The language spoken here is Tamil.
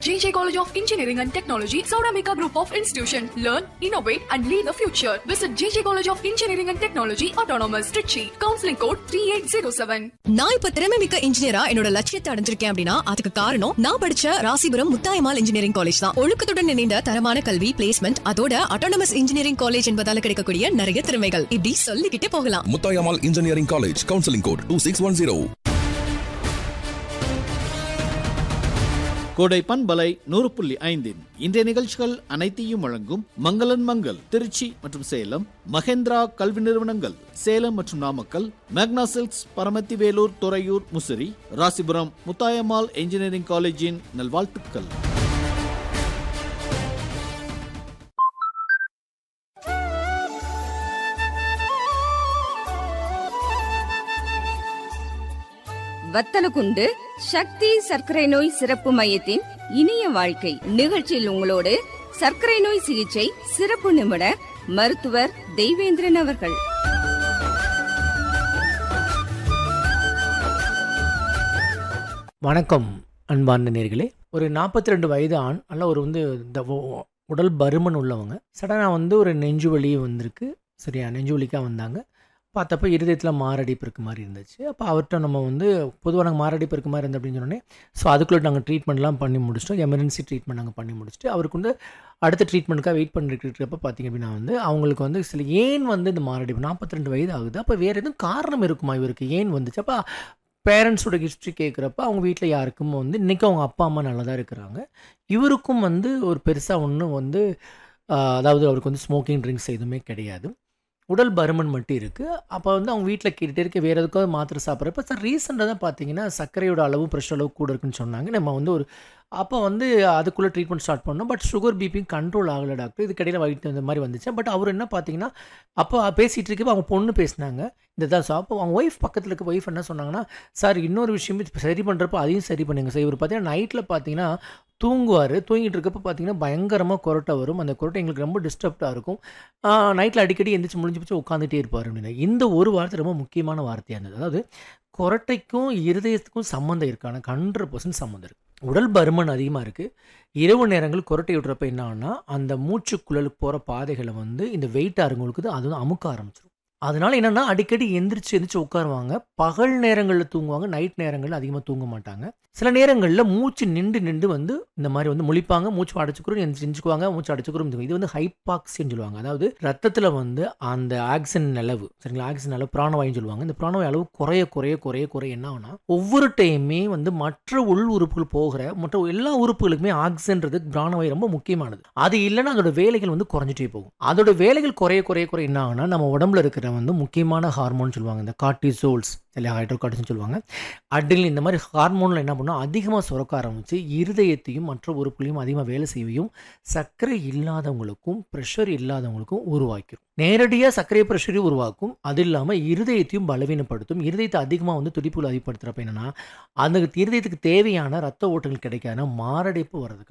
JJ College of Engineering and Technology, Sauramika Group of Institution. Learn, innovate, and lead the future. Visit JJ College of Engineering and Technology, Autonomous, Trichy. Counseling code 3807. நான் இப்ப திறமை மிக்க இன்ஜினியரா என்னோட லட்சியத்தை அடைஞ்சிருக்கேன் அப்படின்னா அதுக்கு காரணம் நான் படிச்ச ராசிபுரம் முத்தாயமால் இன்ஜினியரிங் காலேஜ் தான் ஒழுக்கத்துடன் இணைந்த தரமான கல்வி பிளேஸ்மெண்ட் அதோட அட்டானமஸ் இன்ஜினியரிங் காலேஜ் என்பதால கிடைக்கக்கூடிய நிறைய திறமைகள் இப்படி சொல்லிக்கிட்டே போகலாம் Muthayammal engineering college counselling code two six one zero Kodai பண்பலை நூறு புள்ளி ஐந்தின் இன்றைய நிகழ்ச்சிகள் அனைத்தையும் வழங்கும் மங்களன் மங்கள் திருச்சி மற்றும் சேலம் மகேந்திரா கல்வி நிறுவனங்கள் சேலம் மற்றும் நாமக்கல் மேக்னா சில்க்ஸ் பரமத்தி வேலூர் துறையூர் முசிறி ராசிபுரம் முத்தாயம்மாள் இன்ஜினியரிங் காலேஜின் நல்வாழ்த்துக்கள் வத்தலகுண்டு சக்தி சர்க்கரை நோய் சிறப்பு மையத்தின் இனிய வாழ்க்கை நிகழ்ச்சியில் உங்களோடு சர்க்கரை நோய் சிகிச்சை சிறப்பு நிபுணர் மருத்துவர் தெய்வேந்திரன் அவர்கள் வணக்கம் அன்பார்ந்த நேர்களே ஒரு நாற்பத்தி ரெண்டு வயது ஆண் நல்ல ஒரு வந்து இந்த உ- உடல் பருமன் உள்ளவங்க சடனாக வந்து ஒரு நெஞ்சு வலி வந்திருக்கு சரியா நெஞ்சு வலிக்காக வந்தாங்க பார்த்தப்ப இருதயத்தில் மாரடைப்பு இருக்க மாதிரி இருந்துச்சு அப்போ அவர்கிட்ட நம்ம வந்து பொதுவாக நாங்கள் மாரடைப்பு இருக்க மாதிரி இருந்து அப்படின்னு சொன்னோடனே ஸோ அதுக்குள்ளே நாங்கள் ட்ரீட்மெண்ட்லாம் பண்ணி முடிச்சிட்டோம் எமர்ஜென்சி ட்ரீட்மெண்ட் நாங்கள் பண்ணி முடிச்சுட்டு அவருக்கு வந்து அடுத்த ட்ரீட்மெண்ட்டுக்காக வெயிட் பண்ணிருக்கிறப்ப பார்த்தீங்க அப்படின்னா வந்து அவங்களுக்கு வந்து சில ஏன் வந்து இந்த மாரடைப்பு நாற்பத்தி ரெண்டு வயது ஆகுது அப்போ வேறு எதுவும் காரணம் இருக்குமா இவருக்கு ஏன் வந்துச்சு அப்போ பேரண்ட்ஸோட ஹிஸ்ட்ரி கேட்குறப்ப அவங்க வீட்டில் யாருக்கும் வந்து இன்றைக்கும் அவங்க அப்பா அம்மா நல்லா தான் இருக்கிறாங்க இவருக்கும் வந்து ஒரு பெருசாக ஒன்றும் வந்து ஆஹ், அதாவது அவருக்கு வந்து ஸ்மோக்கிங் ட்ரிங்க்ஸ் எதுவுமே கிடையாது உடல் பருமன் மட்டும் இருக்குது அப்போ வந்து அவங்க வீட்டில் கேட்டுகிட்டே இருக்க வேறு எதுக்காவது மாத்திரை சாப்பிட்றப்ப சார் ரீசெண்டாக தான் பார்த்தீங்கன்னா சர்க்கரையோட அளவும் ப்ரெஷர் அளவு கூட இருக்குன்னு சொன்னாங்க நம்ம வந்து ஒரு அப்போ வந்து அதுக்குள்ளே ட்ரீட்மெண்ட் ஸ்டார்ட் பண்ணோம் பட் சுகர் பிபி கண்ட்ரோல் ஆகலை டாக்டர் இதுக்கடையில் வயிற்று இந்த மாதிரி வந்துச்சு பட் அவர் என்ன பார்த்தீங்கன்னா அப்போ பேசிகிட்டு இருக்கப்போ அவங்க பொண்ணு பேசினாங்க இந்த தான் ஸோ அப்போ அவங்க ஒய்ஃப் பக்கத்தில் இருக்க ஒய்ஃப் என்ன சொன்னாங்கன்னா சார் இன்னொரு விஷயம் இது சரி பண்ணுறப்போ அதையும் சரி பண்ணுங்க சார் இவர் பார்த்தீங்கன்னா நைட்டில் பார்த்தீங்கன்னா தூங்குவார் தூங்கிட்டு இருக்கப்போ பார்த்தீங்கன்னா பயங்கரமாக கொரட்டை வரும் அந்த கொரட்டை எங்களுக்கு ரொம்ப டிஸ்டர்ப்டாக இருக்கும் நைட்டில் அடிக்கடி எந்திரிச்சு முடிஞ்சு போச்சு உட்காந்துட்டே இருப்பார் அப்படின்னு இந்த ஒரு வார்த்தை ரொம்ப முக்கியமான வார்த்தையாக இருந்தது அதாவது கொரட்டைக்கும் இருதயத்துக்கும் சம்மந்தம் இருக்கான ஹண்ட்ரட் பர்சன்ட் சம்மந்தம் இருக்குது உடல் பருமன் அதிகமாக இருக்குது இரவு நேரங்கள் கொரட்டை விடுறப்ப என்ன ஆகும்னா அந்த மூச்சுக்குழலுக்கு போகிற பாதைகளை வந்து இந்த வெயிட்டாக இருக்கவங்களுக்கு அது வந்து அமுக்க ஆரம்பிச்சிடும் அதனால என்னன்னா அடிக்கடி எந்திரிச்சு எந்திரிச்சு உட்காருவாங்க பகல் நேரங்களில் தூங்குவாங்க நைட் நேரங்களில் அதிகமாக தூங்க மாட்டாங்க சில நேரங்களில் மூச்சு நின்று நின்று வந்து இந்த மாதிரி வந்து முழிப்பாங்க மூச்சு அடைச்சுக்கிறோம் எந்திரிச்சு எந்திரிச்சுக்குவாங்க மூச்சு அடைச்சுக்கிறோம் இது வந்து ஹைபாக்சின்னு சொல்லுவாங்க அதாவது ரத்தத்தில் வந்து அந்த ஆக்சிஜன் அளவு சரிங்களா ஆக்சிஜன் அளவு பிராணவாயுன்னு சொல்லுவாங்க இந்த பிராணவாயு அளவு குறைய குறைய குறைய குறைய என்ன ஆகும்னா ஒவ்வொரு டைமே வந்து மற்ற உள் உறுப்புகள் போகிற மற்ற எல்லா உறுப்புகளுக்குமே ஆக்சிஜன்றது பிராணவாயு ரொம்ப முக்கியமானது அது இல்லைன்னா அதோட வேலைகள் வந்து குறைஞ்சிட்டே போகும் அதோட வேலைகள் குறைய குறைய குறைய என்ன ஆகும்னா நம்ம உடம்புல இருக்கிற வந்து முக்கியமான ஹார்மோன் சொல்லுவாங்க இந்த கார்டிசோல்ஸ் இல்லை ஹைட்ரோகார்டிஸ்னு சொல்லுவாங்க அட்ரினல் இந்த மாதிரி ஹார்மோனில் என்ன பண்ணும் அதிகமாக சுரக்க ஆரம்பிச்சு இருதயத்தையும் மற்ற உறுப்புகளையும் அதிகமாக வேலை செய்வையும் சர்க்கரை இல்லாதவங்களுக்கும் ப்ரெஷர் இல்லாதவங்களுக்கும் உருவாக்கிடும் நேரடியாக சர்க்கரை ப்ரெஷரையும் உருவாக்கும் அது இல்லாமல் இருதயத்தையும் பலவீனப்படுத்தும் இருதயத்தை அதிகமாக வந்து துடிப்புகள் அதிகப்படுத்துகிறப்ப என்னன்னா அந்த இருதயத்துக்கு தேவையான ரத்த ஓட்டங்கள் கிடைக்காத மாரடைப்பு வர்றதுக்கான